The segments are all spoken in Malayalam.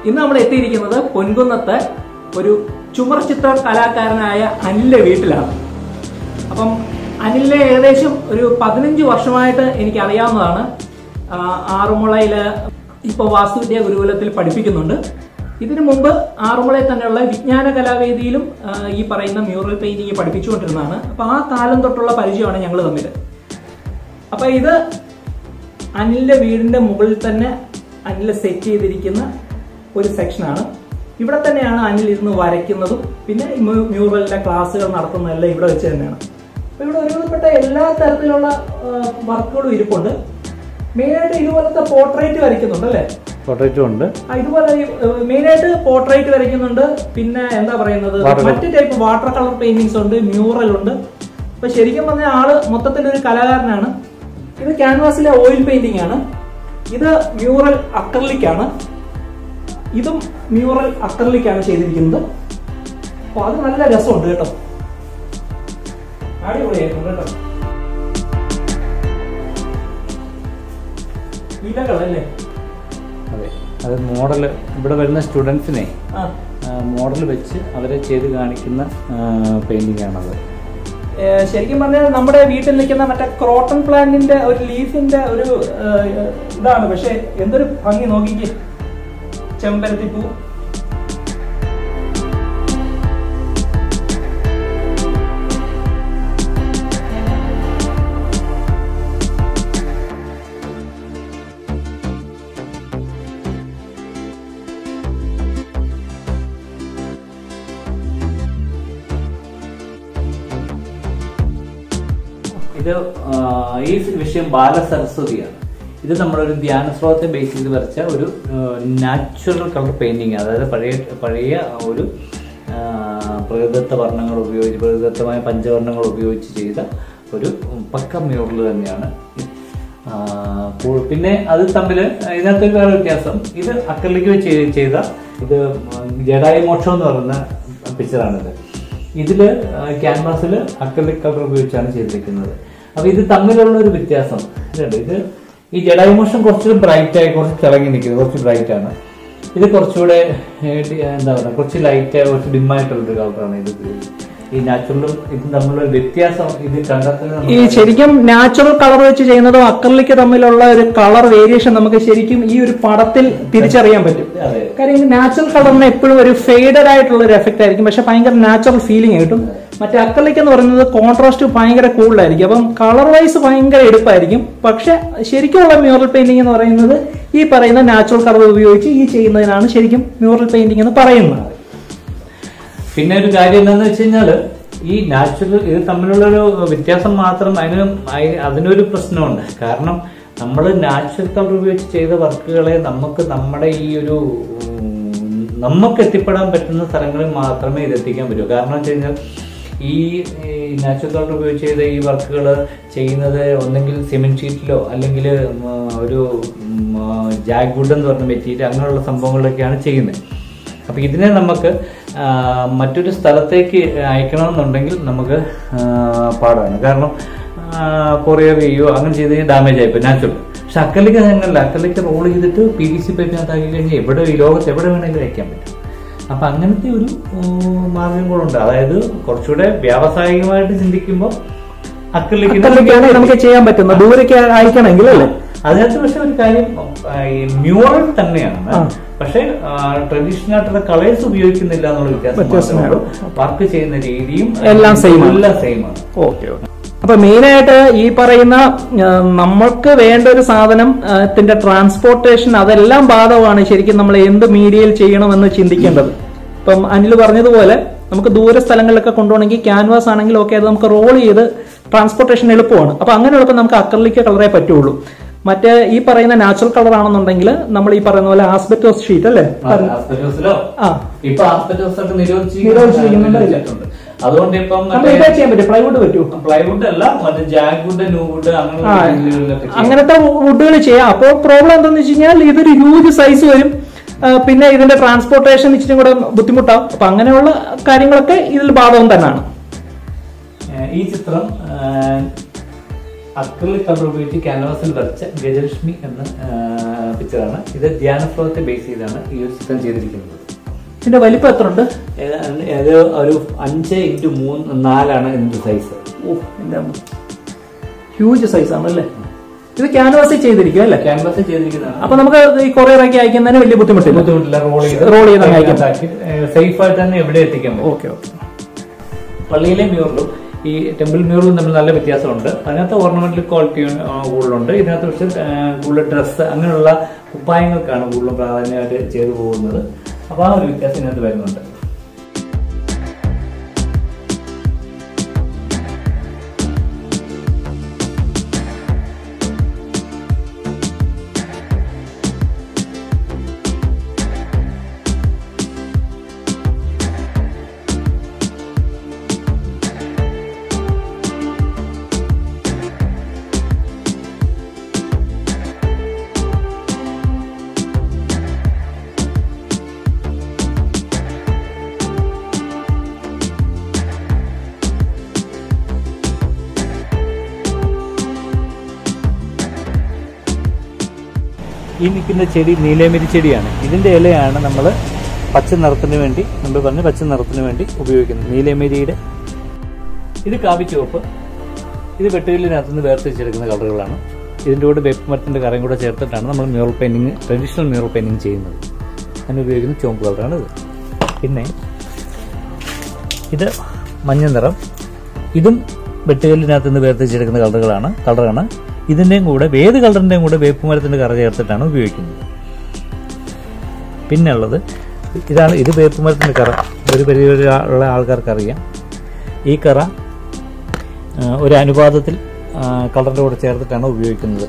ഇന്ന് നമ്മൾ എത്തിയിരിക്കുന്നത് പൊൻകുന്നത്ത് ഒരു ചുമർ ചിത്ര കലാകാരനായ അനിലിന്റെ വീട്ടിലാണ് അപ്പം അനിലിനെ ഏകദേശം ഒരു പതിനഞ്ച് വർഷമായിട്ട് എനിക്ക് അറിയാവുന്നതാണ് ആ, ആറന്മുളയില് ഇപ്പോൾ വാസ്തുവിദ്യാ ഗുരുകുലത്തിൽ പഠിപ്പിക്കുന്നുണ്ട് ഇതിനു മുമ്പ് ആറന്മുളയിൽ തന്നെയുള്ള വിജ്ഞാന കലാവേദിയിലും ആ, ഈ പറയുന്ന മ്യൂറൽ പെയിന്റിങ് പഠിപ്പിച്ചുകൊണ്ടിരുന്നതാണ് അപ്പൊ ആ കാലം തൊട്ടുള്ള പരിചയമാണ് ഞങ്ങൾ തമ്മിൽ അപ്പൊ ഇത് അനിലിന്റെ വീടിന്റെ മുകളിൽ തന്നെ അനിൽ സെറ്റ് ചെയ്തിരിക്കുന്ന ഒരു സെക്ഷനാണ് ഇവിടെ തന്നെയാണ് അനിൽ ഇരുന്ന് വരയ്ക്കുന്നതും പിന്നെ ഈ മ്യൂ- മ്യൂറലിന്റെ ക്ലാസ്സുകൾ നടത്തുന്നതെല്ലാം ഇവിടെ വെച്ച് തന്നെയാണ് അപ്പൊ ഇവിടെ ഒരുവിധപ്പെട്ട എല്ലാ തരത്തിലുള്ള വർക്കുകളും ഇരിപ്പുണ്ട് മെയിനായിട്ട് ഇതുപോലത്തെ പോർട്രേറ്റ് വരയ്ക്കുന്നുണ്ട് അല്ലേ പോർട്രേറ്റും ഉണ്ട് ആ, ഇതുപോലെ മെയിനായിട്ട് പോർട്രേറ്റ് വരയ്ക്കുന്നുണ്ട് പിന്നെ എന്താ പറയുന്നത് Water- മറ്റു ടൈപ്പ് വാട്ടർ കളർ പെയിന്റിങ്സ് ഉണ്ട് മ്യൂറൽ ഉണ്ട് അപ്പൊ ശരിക്കും പറഞ്ഞ ആള് മൊത്തത്തിൽ ഒരു കലാകാരനാണ് ഇത് ക്യാൻവാസിലെ ഓയിൽ പെയിന്റിംഗ് ആണ് ഇത് മ്യൂറൽ അക്രലിക് ആണ് ഇതും മ്യൂറൽ അക്രലിക് ആണ് ചെയ്തിരിക്കുന്നത് അപ്പൊ അത് നല്ല രസമുണ്ട് കേട്ടോ അടിപൊളിയായിട്ടുണ്ട് കേട്ടോ ഇലകളല്ലേ അതെ അത് മോഡൽ ഇവിടെ വരുന്ന സ്റ്റുഡൻസിനെ ആ മോഡൽ വെച്ച് അവരെ ചെയ്ത് കാണിക്കുന്ന പെയിന്റിംഗ് ആണത് ഏഹ് ശരിക്കും പറഞ്ഞാൽ നമ്മുടെ വീട്ടിൽ നിൽക്കുന്ന മറ്റേ ക്രോട്ടൺ പ്ലാന്റിന്റെ ഒരു ലീഫിന്റെ ഒരു ഏഹ്, ഇതാണ് പക്ഷെ എന്തൊരു ഭംഗി നോക്കിക്ക് ചെമ്പരത്തി പൂ ഇത് ആ, ഈ വിഷയം ബാലസരസ്വതിയാണ് ഇത് നമ്മളൊരു ധ്യാന സ്രോതത്തെ ബേസ് ചെയ്ത് വരച്ച ഒരു നാച്ചുറൽ കളർ പെയിന്റിങ് അതായത് പഴയ പഴയ ഒരു ആ, പ്രകൃതിദത്ത വർണ്ണങ്ങൾ ഉപയോഗിച്ച് പ്രകൃതിദത്തമായ പഞ്ചവർണ്ണങ്ങൾ ഉപയോഗിച്ച് ചെയ്ത ഒരു പക്ക മ്യൂറൽ തന്നെയാണ് ആ, കൂ- പിന്നെ അത് തമ്മിൽ ഇതിനകത്ത് വേറെ വ്യത്യാസം ഇത് അക്കറിലേക്ക് വെച്ച് ചെയ്ത ഇത് ജഡായി മോക്ഷം എന്ന് പറയുന്ന പിക്ചറാണിത് ഇതില് ക്യാൻവാസിൽ അക്രലിക് കളർ ഉപയോഗിച്ചാണ് ചെയ്തിരിക്കുന്നത് അപ്പൊ ഇത് തമ്മിലുള്ള ഒരു വ്യത്യാസം ഇതുണ്ട് ഇത് ഈ ജഡായുമോഷം കുറച്ചുകൂടി ബ്രൈറ്റ് ആയി കുറച്ച് തിളങ്ങി നിൽക്കുന്നത് കുറച്ച് ബ്രൈറ്റ് ആണ് ഇത് കുറച്ചുകൂടെ ഏ, ഡി- എന്താ പറയുക കുറച്ച് ലൈറ്റ് കുറച്ച് ഡിം ആയിട്ടുള്ള ഒരു കളറാണ് ഇത് ഈ നാച്ചുറലും ഇതും തമ്മിലുള്ള ഒരു വ്യത്യാസം ഇത് കണ്ടെത്തുന്നത് ഈ നമുക്ക് ശരിക്കും നാച്ചുറൽ കളർ വെച്ച് ചെയ്യുന്നതും അക്രലിക്ക് തമ്മിലുള്ള ഒരു കളർ വേരിയേഷൻ നമുക്ക് ശരിക്കും ഈ ഒരു പടത്തിൽ തിരിച്ചറിയാൻ പറ്റും അതെ കാര്യം നാച്ചുറൽ കളറിന് എപ്പോഴും ഒരു ഫെയ്ഡഡ് ആയിട്ടുള്ള ഒരു എഫക്റ്റ് ആയിരിക്കും പക്ഷെ ഭയങ്കര നാച്ചുറൽ ഫീലിംഗ് കിട്ടും മറ്റേ അക്രലിക് എന്ന് പറയുന്നത് കോൺട്രാസ്റ്റ് ഭയങ്കര കൂടുതലായിരിക്കും അപ്പം കളർ വൈസ് ഭയങ്കര എടുപ്പായിരിക്കും പക്ഷെ ശരിക്കുമുള്ള മ്യൂറൽ പെയിന്റിംഗ് എന്ന് പറയുന്നത് ഈ പറയുന്ന നാച്ചുറൽ കളർ ഉപയോഗിച്ച് ഈ ചെയ്യുന്നതിനാണ് ശരിക്കും മ്യൂറൽ പെയിന്റിംഗ് എന്ന് പറയുന്നത് പിന്നെ ഒരു കാര്യം എന്താന്ന് വെച്ച് കഴിഞ്ഞാല് ഈ നാച്ചുറൽ ഇത് തമ്മിലുള്ള ഒരു വ്യത്യാസം മാത്രം അതിന് അയി- അതിനൊരു പ്രശ്നമുണ്ട് കാരണം നമ്മൾ നാച്ചുറൽ കളർ ഉപയോഗിച്ച് ചെയ്ത വർക്കുകളെ നമുക്ക് നമ്മുടെ ഈ ഒരു ഉം, നമുക്ക് എത്തിപ്പെടാൻ പറ്റുന്ന സ്ഥലങ്ങളിൽ മാത്രമേ ഇത് എത്തിക്കാൻ പറ്റൂ കാരണം വെച്ച് കഴിഞ്ഞാൽ ഈ നാച്ചുറൽ കളർ ഉപയോഗിച്ച് ചെയ്ത ഈ വർക്കുകൾ ചെയ്യുന്നത് ഒന്നെങ്കിൽ സിമെന്റ് ഷീറ്റിലോ അല്ലെങ്കിൽ ഒരു ജാഗ് വുഡ് എന്ന് പറഞ്ഞ മെറ്റീരിയൽ അങ്ങനെയുള്ള സംഭവങ്ങളിലൊക്കെയാണ് ചെയ്യുന്നത് അപ്പൊ ഇതിനെ നമുക്ക് ആ, മറ്റൊരു സ്ഥലത്തേക്ക് അയക്കണമെന്നുണ്ടെങ്കിൽ നമുക്ക് ആ, പാടാണ് കാരണം കൊറിയ വെയ്യോ അങ്ങനെ ചെയ്ത് കഴിഞ്ഞാൽ ഡാമേജ് ആയിപ്പോ നാച്ചുറൽ പക്ഷെ അക്കലിക്ക് അങ്ങനല്ല അക്കലിക്ക് റോൾ ചെയ്തിട്ട് പി വി സി പൈപ്പിനകത്താക്കി കഴിഞ്ഞാൽ എവിടെ ഈ ലോകത്ത് എവിടെ വേണമെങ്കിലും അയക്കാൻ പറ്റും അപ്പൊ അങ്ങനത്തെ ഒരു ഉം, മാർഗം കൂടെ ഉണ്ട് അതായത് കുറച്ചുകൂടെ വ്യാവസായികമായിട്ട് ചിന്തിക്കുമ്പോൾ അക്രലിക്കാണ് നമുക്ക് ചെയ്യാൻ പറ്റുന്നത് ദൂരേക്ക് അയക്കണമെങ്കിൽ അല്ലേ അതിനകത്ത് പക്ഷെ ഒരു കാര്യം മ്യൂറൽ തന്നെയാണ് ആ. പക്ഷെ ട്രഡീഷണൽ ആയിട്ടുള്ള കളേഴ്സ് ഉപയോഗിക്കുന്നില്ല എന്നുള്ള വ്യത്യാസം വ്യത്യാസം മാത്രമേ ഉള്ളൂ വർക്ക് ചെയ്യുന്ന രീതിയും എല്ലാം same ആണ്. എല്ലാം സെയിം ആണ് ഓക്കെ അപ്പൊ മെയിനായിട്ട് ഈ പറയുന്ന ആ, നമ്മൾക്ക് വേണ്ട ഒരു സാധനം ആ, ത്തിന്റെ ട്രാൻസ്പോർട്ടേഷൻ അതെല്ലാം ബാധകമാണ് ശരിക്കും നമ്മൾ എന്ത് മീഡിയയിൽ ചെയ്യണമെന്ന് ചിന്തിക്കേണ്ടത് ഇപ്പം അനിൽ പറഞ്ഞതുപോലെ നമുക്ക് ദൂര സ്ഥലങ്ങളിലൊക്കെ കൊണ്ടുപോകണമെങ്കിൽ ക്യാൻവാസ് ആണെങ്കിൽ ഓക്കെ അത് നമുക്ക് റോൾ ചെയ്ത് ട്രാൻസ്പോർട്ടേഷൻ എളുപ്പമാണ് അപ്പൊ അങ്ങനെ എളുപ്പം നമുക്ക് അക്രലിക്ക് കളറേ പറ്റുള്ളൂ മറ്റേ ഈ പറയുന്ന നാച്ചുറൽ കളർ ആണെന്നുണ്ടെങ്കിൽ നമ്മൾ ഈ പറയുന്ന പോലെ ആസ്ബറ്റോസ് ഷീറ്റ് അല്ലേ ആസ്പെറ്റോസിലോ ആ ഇപ്പൊ ആസ്പെറ്റോസ് ഒക്കെ നിരോധിച്ചിരിക്കുന്നുണ്ട്. നിരോധിച്ചിട്ടുണ്ട് അതുകൊണ്ട് ഇപ്പം നമ്മൾ ഇതേ ചെയ്യാൻ പറ്റും പ്ലൈവുഡ് പറ്റുമോ പ്ലൈവുഡ് അല്ല മറ്റേ ജാഗ് വുഡ് ന്യൂ വുഡ് ആ, അങ്ങനെയുള്ള രീതികളിലൊക്കെ ചെയ്യാം. അങ്ങനത്തെ വുഡുകൾ ചെയ്യാം അപ്പോൾ പ്രോബ്ലം എന്താണെന്ന് വെച്ച് കഴിഞ്ഞാൽ ഇതൊരു ഹ്യൂജ് സൈസ് വരും ആ, പിന്നെ ഇതിന്റെ ട്രാൻസ്പോർട്ടേഷൻ ഇച്ചിരി കൂടെ ബുദ്ധിമുട്ടാവും അപ്പൊ അങ്ങനെയുള്ള കാര്യങ്ങളൊക്കെ ഇതിൽ ബാധകം തന്നെയാണ് ഏഹ് ഈ ചിത്രം ഏഹ് അക്രലിക് കളർ ഉപയോഗിച്ച് ക്യാൻവാസിൽ വരച്ച ഗജലക്ഷ്മി എന്ന പിക്ചറാണ് ഇത് ധ്യാനശ്ലോകത്തെ ബേസ് ചെയ്താണ് ഈ ഒരു ചിത്രം ചെയ്തിരിക്കുന്നത് ഇതിന്റെ വലിപ്പം എത്ര ഉണ്ട് ഏതാണ്ട് ഇത് ഒരു അഞ്ച് ഇൻറ്റു മൂന്ന് നാലാണ് ഇതിന്റെ സൈസ് ഓ എന്റെ ഹ്യൂജ് സൈസ് ആണല്ലേ ഇത് ക്യാൻവാസിൽ ചെയ്തിരിക്കും അല്ലേ ക്യാൻവാസ് ചെയ്തിരിക്കുന്നതാണ് അപ്പൊ നമുക്ക് ഈ കൊറിയറൊക്കെ അയക്കുന്നതിന് വലിയ ബുദ്ധിമുട്ടില്ല ബുദ്ധിമുട്ടില്ല റോൾ ചെയ്ത് Roll ചെയ്ത് അങ്ങ് അയക്കാം. സേഫ് ആയിട്ട് തന്നെ എവിടെ എത്തിക്കാൻ പറ്റും ഓക്കെ ഓക്കെ പള്ളിയിലെ മ്യൂറലും ഈ ടെമ്പിൾ മ്യൂറലും തമ്മിൽ നല്ല വ്യത്യാസമുണ്ട് അതിനകത്ത് ഓർണമെന്റൽ ക്വാളിറ്റി കൂടുതലുണ്ട് ഇതിനകത്ത് പക്ഷേ ആ, കൂടുതൽ ഡ്രസ്സ് അങ്ങനെയുള്ള കുപ്പായങ്ങൾക്കാണ് കൂടുതലും പ്രാധാന്യമായിട്ട് ചെയ്തു പോകുന്നത് അപ്പോൾ ആ ഒരു വ്യത്യാസം ഇതിനകത്ത് വരുന്നുണ്ട് ഈ നിൽക്കുന്ന ചെടി നീലമരി ചെടിയാണ് ഇതിന്റെ ഇലയാണ് നമ്മൾ പച്ച നിറത്തിന് വേണ്ടി നമ്മൾ പറഞ്ഞ പച്ച നിറത്തിന് വേണ്ടി ഉപയോഗിക്കുന്നത് നീലമരിയുടെ ഇത് കാവി ചുവപ്പ് ഇത് വെട്ടുകല്ലിനകത്ത് നിന്ന് വേർതിരിച്ചെടുക്കുന്ന കളറുകളാണ് ഇതിൻ്റെ കൂടെ വേപ്പ് മരത്തിൻ്റെ കറയും കൂടെ ചേർത്തിട്ടാണ് നമ്മൾ mural painting traditional mural painting ചെയ്യുന്നത് അതിന് ഉപയോഗിക്കുന്ന ചുവപ്പ് കളറാണ് ഇത് പിന്നെ ഇത് മഞ്ഞ നിറം ഇതും വെട്ടുകല്ലിനകത്ത് നിന്ന് വേർതിരിച്ചെടുക്കുന്ന കളറുകളാണ് കളറാണ് ഇതിൻ്റെയും കൂടെ ഏത് കളറിൻ്റെയും കൂടെ വേപ്പ് മരത്തിൻ്റെ കറ ചേർത്തിട്ടാണ് ഉപയോഗിക്കുന്നത് പിന്നെ ഉള്ളത് ഇതാണ് ഇത് വേപ്പ് മരത്തിൻ്റെ കറ ഒരു പരിധി ഉള്ള ആൾക്കാർക്ക് അറിയാം ഈ കറ ആ, ഒരു അനുപാതത്തിൽ കളറിൻ്റെ കൂടെ ചേർത്തിട്ടാണ് ഉപയോഗിക്കുന്നത്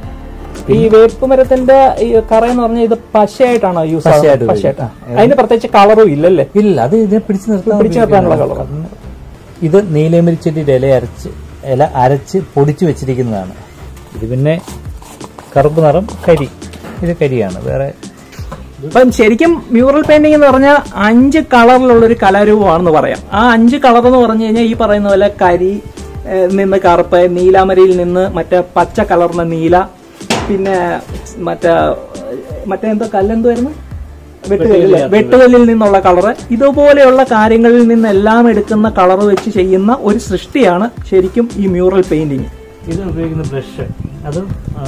ഈ വേപ്പ് മരത്തിന്റെ ഈ കറ എന്ന് പറഞ്ഞാൽ ഇത് പശയായിട്ടാണോ യൂസ് പശയായിട്ട് പശയായിട്ട് ഉപയോഗിക്കും. അതിന് പ്രത്യേകിച്ച് കളറും ഇല്ലല്ലേ ഇല്ല അത് ഇതിനെ പിടിച്ചു നിർത്താൻ പിടിച്ചു നിർത്താനുള്ള ഉപയോഗിക്കുന്നതാണ്. ഇത് നീലമരിച്ചെടിയുടെ ഇല അരച്ച് ഇല അരച്ച് പൊടിച്ചു വെച്ചിരിക്കുന്നതാണ് ഇത് പിന്നെ കറുപ്പ് നിറം കരി ഇത് കരിയാണ് വേറെ അപ്പം ശരിക്കും മ്യൂറൽ പെയിന്റിംഗ് എന്ന് പറഞ്ഞാൽ അഞ്ച് കളറിലുള്ള ഒരു കലാരൂപമാണെന്ന് പറയാം ആ അഞ്ച് കളർ എന്ന് പറഞ്ഞു കഴിഞ്ഞാൽ ഈ പറയുന്ന പോലെ കരി ഏഹ്, നിന്ന് കറുപ്പ് നീലാമരിയിൽ നിന്ന് മറ്റേ പച്ച കളറിന് നീല പിന്നെ മറ്റേ മറ്റേ എന്തോ കല്ലെന്തുവായിരുന്നു വെട്ടുകല്ല് വെട്ടുകല്ലിൽ നിന്നുള്ള കളറ് ഇതുപോലെയുള്ള കാര്യങ്ങളിൽ നിന്നെല്ലാം എടുക്കുന്ന കളർ വെച്ച് ചെയ്യുന്ന ഒരു സൃഷ്ടിയാണ് ശരിക്കും ഈ മ്യൂറൽ പെയിന്റിങ് ഇത് ഉപയോഗിക്കുന്ന ബ്രഷ് അത്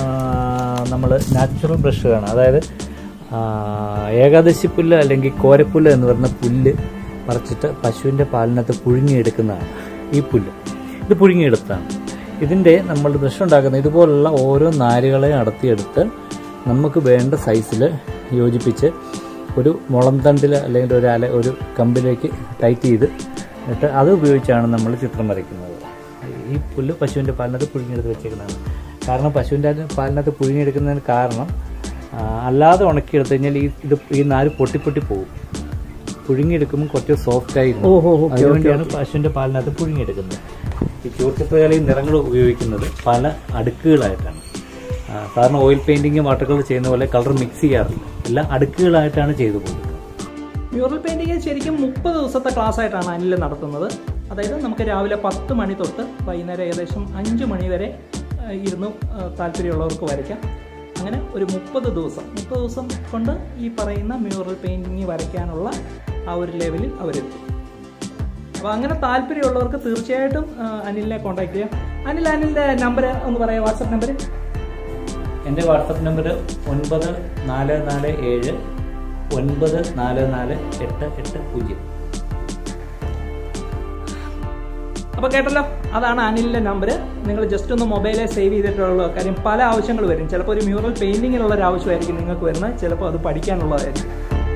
നമ്മൾ നാച്ചുറൽ ബ്രഷാണ് അതായത് ആ, ഏകാദശി പുല്ല് അല്ലെങ്കിൽ കോരപ്പുല്ല് എന്ന് പറയുന്ന പുല്ല് പറിച്ചിട്ട് പശുവിൻ്റെ പാലിനകത്ത് പുഴുങ്ങിയെടുക്കുന്നതാണ് ഈ പുല്ല് ഇത് പുഴുങ്ങിയെടുത്താണ് ഇതിൻ്റെ നമ്മൾ ബ്രഷ് ഉണ്ടാക്കുന്ന ഇതുപോലുള്ള ഓരോ നാരുകളെ അടത്തിയെടുത്ത് നമുക്ക് വേണ്ട സൈസിൽ യോജിപ്പിച്ച് ഒരു മുളംതണ്ടിൽ അല്ലെങ്കിൽ ഒരു അല ഒരു കമ്പിലേക്ക് ടൈറ്റ് ചെയ്ത് എന്നിട്ട് അത് ഉപയോഗിച്ചാണ് നമ്മൾ ചിത്രം വരയ്ക്കുന്നത് ഈ പുല്ല് പശുവിൻ്റെ പാലിനകത്ത് പുഴുങ്ങിയെടുത്ത് വെച്ചേക്കുന്നതാണ് കാരണം പശുവിൻ്റെ പാലിനകത്ത് പുഴുങ്ങിയെടുക്കുന്നതിന് കാരണം ആ, അല്ലാതെ ഉണക്കിയെടുത്ത് കഴിഞ്ഞാൽ ഈ ഇത് ഈ നാര് പൊട്ടി പൊട്ടി പോകും പുഴുങ്ങിയെടുക്കുമ്പോൾ കുറച്ച് സോഫ്റ്റ് ആയിരുന്നു ഓഹോ, ഓക്കെ, അതുകൊണ്ടാണ് പശുവിൻ്റെ പാലിനകത്ത് പുഴുങ്ങിയെടുക്കുന്നത് ഈ ചൂർച്ചിത്രകലയിൽ നിറങ്ങൾ ഉപയോഗിക്കുന്നത് പല അടുക്കുകളായിട്ടാണ് ആ, സാധാരണ ഓയിൽ പെയിന്റിങ് വാട്ടർ കളർ ചെയ്യുന്ന പോലെ കളർ മിക്സ് ചെയ്യാറില്ല എല്ലാം അടുക്കുകളായിട്ടാണ് ചെയ്തു പോകുന്നത് മ്യൂറൽ പെയിന്റിങ് ശരിക്കും മുപ്പത് ദിവസത്തെ ക്ലാസ് ആയിട്ടാണ് അനിൽ നടത്തുന്നത് അതായത് നമുക്ക് രാവിലെ പത്ത് മണി തൊട്ട് വൈകുന്നേരം ഏകദേശം അഞ്ച് മണി വരെ ആ, ഇരുന്ന് ആ, താല്പര്യമുള്ളവർക്ക് വരയ്ക്കാം അങ്ങനെ ഒരു മുപ്പത് ദിവസം മുപ്പത് ദിവസം കൊണ്ട് ഈ പറയുന്ന മ്യൂറൽ പെയിന്റിങ് വരയ്ക്കാനുള്ള ആ ഒരു ലെവലിൽ അവരെത്തും അപ്പോൾ അങ്ങനെ താല്പര്യമുള്ളവർക്ക് തീർച്ചയായിട്ടും ആ, അനിലിനെ കോൺടാക്ട് ചെയ്യാം അനിൽ അനിലിൻ്റെ നമ്പർ ഒന്ന് പറയാം വാട്സപ്പ് നമ്പർ എൻ്റെ വാട്സപ്പ് നമ്പർ ഒൻപത് നാല് നാല് ഏഴ് ഒൻപത് നാല് നാല് എട്ട് എട്ട് പൂജ്യം അപ്പോൾ കേട്ടല്ലോ അതാണ് അനിലിന്റെ നമ്പർ നിങ്ങൾ ജസ്റ്റ് ഒന്ന് മൊബൈലിൽ സേവ് ചെയ്തിട്ടുള്ള കാര്യം പല ആവശ്യങ്ങൾ വരും ചിലപ്പോൾ ഒരു മ്യൂറൽ പെയിന്റിങ്ങിനുള്ള ഒരു ആവശ്യമായിരിക്കും നിങ്ങൾക്ക് വരുന്നത് ചിലപ്പോൾ അത് പഠിക്കാനുള്ളതായിരിക്കും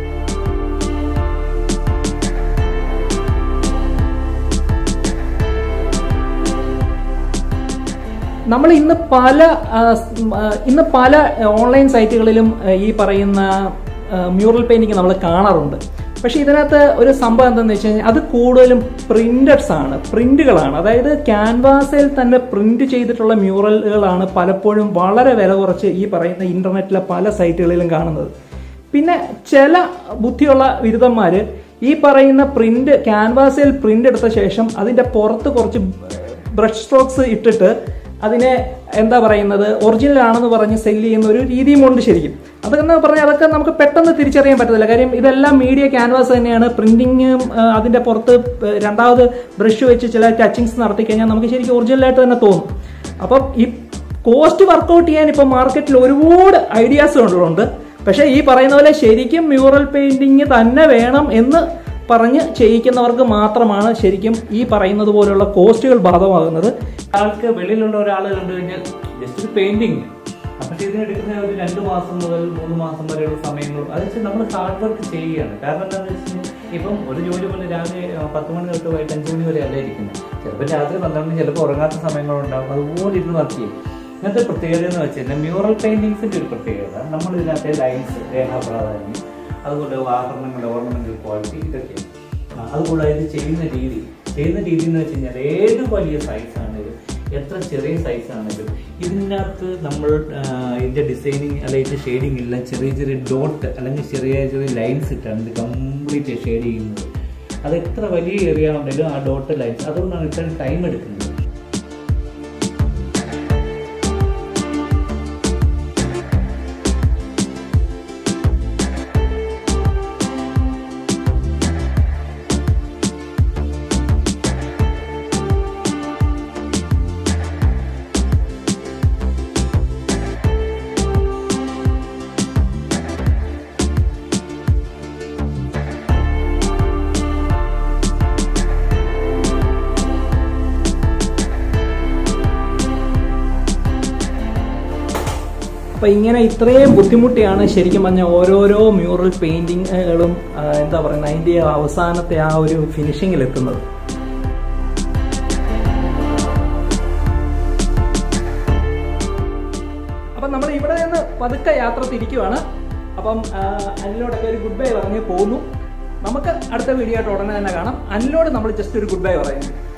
നമ്മൾ ഇന്ന് പല ആ, സ്- ആ, ഇന്ന് പല ഓൺലൈൻ സൈറ്റുകളിലും ആ, ഈ പറയുന്ന മ്യൂറൽ പെയിന്റിങ് നമ്മൾ കാണാറുണ്ട് പക്ഷെ ഇതിനകത്ത് ഒരു സംഭവം എന്താണെന്ന് വെച്ച് കഴിഞ്ഞാൽ അത് കൂടുതലും പ്രിന്റഡ്സ് ആണ് പ്രിന്റുകളാണ് അതായത് ക്യാൻവാസിൽ തന്നെ പ്രിന്റ് ചെയ്തിട്ടുള്ള മ്യൂറലുകളാണ് പലപ്പോഴും വളരെ വില കുറച്ച് ഈ പറയുന്ന ഇന്റർനെറ്റിലെ പല സൈറ്റുകളിലും കാണുന്നത് പിന്നെ ചില ബുദ്ധിയുള്ള ബിരുദന്മാര് ഈ പറയുന്ന പ്രിന്റ് ക്യാൻവാസിൽ പ്രിന്റ് എടുത്ത ശേഷം അതിന്റെ പുറത്ത് കുറച്ച് ബ്രഷ് സ്ട്രോക്സ് ഇട്ടിട്ട് അതിനെ എന്താ പറയുന്നത് ഒറിജിനൽ ആണെന്ന് പറഞ്ഞ് സെല്ല് ചെയ്യുന്ന ഒരു രീതിയും ഉണ്ട് ശരിക്കും അതൊക്കെ പറഞ്ഞാൽ അതൊക്കെ നമുക്ക് പെട്ടെന്ന് തിരിച്ചറിയാൻ പറ്റത്തില്ല കാര്യം ഇതെല്ലാം മീഡിയ ക്യാൻവാസ് തന്നെയാണ് പ്രിന്റിങ്ങും അതിന്റെ പുറത്ത് ഏഹ്, രണ്ടാമത് ബ്രഷ് വെച്ച് ചില ടച്ചിങ്സ് നടത്തി കഴിഞ്ഞാൽ നമുക്ക് ശരിക്കും ഒറിജിനലായിട്ട് തന്നെ തോന്നും അപ്പം ഈ കോസ്റ്റ് വർക്കൗട്ട് ചെയ്യാൻ ഇപ്പം മാർക്കറ്റിൽ ഒരുപാട് ഐഡിയാസ് ഉള്ളുണ്ട് പക്ഷേ ഈ പറയുന്ന പോലെ ശരിക്കും മ്യൂറൽ പെയിന്റിങ് തന്നെ വേണം എന്ന് പറഞ്ഞ് ചെയ്യിക്കുന്നവർക്ക് മാത്രമാണ് ശരിക്കും ഈ പറയുന്നത് പോലെയുള്ള കോസ്റ്റുകൾ ബാധകമാകുന്നത് ആൾക്ക് വെളിയിലുള്ള ഒരാൾ കണ്ടു കഴിഞ്ഞാൽ ജസ്റ്റ് ഒരു പെയിന്റിങ് പക്ഷെ ഇതിനെടുക്കുന്ന ഒരു രണ്ട് മാസം മുതൽ മൂന്ന് മാസം വരെയുള്ള സമയങ്ങളും അത് വെച്ച് നമ്മൾ ഹാർഡ് വർക്ക് ചെയ്യുകയാണ് കാരണം എന്താണെന്ന് വെച്ച് കഴിഞ്ഞാൽ ഇപ്പം ഒരു ജോലി പോലെ രാവിലെ ആ, പത്ത് മണി തൊട്ട് വൈകിട്ട് അഞ്ച് മണി വരെ അല്ല ഇരിക്കുന്നത് ചിലപ്പോൾ രാത്രി പന്ത്രണ്ട് മണി ചിലപ്പോൾ ഉറങ്ങാത്ത സമയങ്ങളുണ്ടാവും അതുപോലെ ഇരുന്ന് വർക്ക് ചെയ്യും ഇന്നത്തെ പ്രത്യേകത എന്ന് വെച്ച് കഴിഞ്ഞാൽ മ്യൂറൽ പെയിന്റിങ്സിന്റെ ഒരു പ്രത്യേകത നമ്മൾ ഇതിനകത്തെ ലൈൻസ് രേഖാപ്രാധാന്യം അതുപോലെ ആഭരണങ്ങളുടെ ഓർണമെന്റൽ ക്വാളിറ്റി ഇതൊക്കെ ആ, അതുകൂടാതെ ഇത് ചെയ്യുന്ന രീതി ചെയ്യുന്ന രീതി എന്ന് വെച്ച് കഴിഞ്ഞാൽ ഏത് വലിയ സൈസ് ആണെങ്കിലും എത്ര ചെറിയ സൈസ് ആണെങ്കിലും ഇതിനകത്ത് നമ്മൾ ആ, ഇതിന്റെ ഡിസൈനിങ് അല്ലെങ്കിൽ ഇതിന്റെ ഷെയ്ഡിങ് ഇല്ല ചെറിയ ചെറിയ ഡോട്ട് അല്ലെങ്കിൽ ചെറിയ ചെറിയ ലൈൻസ് ഇട്ടാണ് ഇത് കംപ്ലീറ്റ് ഷെയ്ഡ് ചെയ്യുന്നത് അത് എത്ര വലിയ ഏരിയ ഉണ്ടെങ്കിലും ആ ഡോട്ട് ലൈൻസ് അതുകൊണ്ടാണ് ഇത്രയും ടൈം എടുക്കുന്നത് അപ്പൊ ഇങ്ങനെ ഇത്രയും ബുദ്ധിമുട്ടിയാണ് ശരിക്കും പറഞ്ഞ ഓരോരോ മ്യൂറൽ പെയിന്റിങ്ങുകളും എന്താ പറയുന്നത് അതിന്റെ അവസാനത്തെ ആ ഒരു ഫിനിഷിങ്ങിൽ എത്തുന്നത് അപ്പം നമ്മൾ ഇവിടെ നിന്ന് പതുക്കെ യാത്ര തിരിക്കുവാണ് അപ്പം ആ, അനിലോടൊക്കെ ഒരു ഗുഡ് ബൈ പറഞ്ഞ് പോകുന്നു നമുക്ക് അടുത്ത വീഡിയോ ആയിട്ട് ഉടനെ തന്നെ കാണാം അനിലോട് നമ്മൾ ജസ്റ്റ് ഒരു ഗുഡ് ബൈ പറയുന്നു